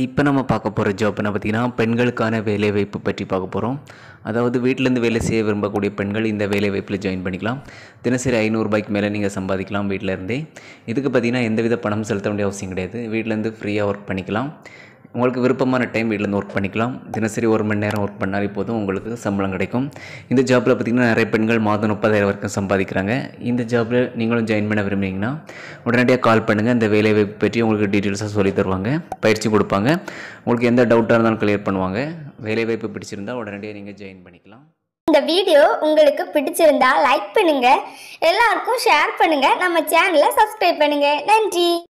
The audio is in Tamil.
இப்போ நம்ம பார்க்க போகிற ஜாப் என்ன பார்த்தீங்கன்னா பெண்களுக்கான வேலைவாய்ப்பு பற்றி பார்க்க போகிறோம் அதாவது வீட்டிலேருந்து வேலை செய்ய விரும்பக்கூடிய பெண்கள் இந்த வேலைவாய்ப்பில் ஜாயின் பண்ணிக்கலாம் தினசரி ஐநூறுரூபாய்க்கு மேலே நீங்கள் சம்பாதிக்கலாம் வீட்டில் இருந்தே இதுக்கு பார்த்தீங்கன்னா எந்தவித பணம் செலுத்த வேண்டிய அவசியம் கிடையாது வீட்டிலேருந்து ஃப்ரீயாக ஒர்க் பண்ணிக்கலாம் உங்களுக்கு விருப்பமான டைம் வீட்டிலேருந்து ஒர்க் பண்ணிக்கலாம் தினசரி ஒரு மணி நேரம் ஒர்க் பண்ணாலே போதும் உங்களுக்கு சம்பளம் கிடைக்கும் இந்த ஜாப்பில் பார்த்திங்கன்னா நிறைய பெண்கள் மாதம் முப்பதாயிரம் வரைக்கும் சம்பாதிக்கிறாங்க இந்த ஜாப்பில் நீங்களும் ஜாயின் பண்ண விரும்புனீங்கன்னா உடனடியாக கால் பண்ணுங்கள் இந்த வேலைவாய்ப்பு பற்றி உங்களுக்கு டீட்டெயில்ஸாக சொல்லி தருவாங்க பயிற்சி கொடுப்பாங்க உங்களுக்கு எந்த டவுட்டாக இருந்தாலும் கிளியர் பண்ணுவாங்க வேலைவாய்ப்பு பிடிச்சிருந்தா உடனடியாக நீங்கள் ஜாயின் பண்ணிக்கலாம் இந்த வீடியோ உங்களுக்கு பிடிச்சிருந்தா லைக் பண்ணுங்க எல்லாருக்கும் ஷேர் பண்ணுங்க நம்ம சேனலை சப்ஸ்கிரைப் பண்ணுங்க நன்றி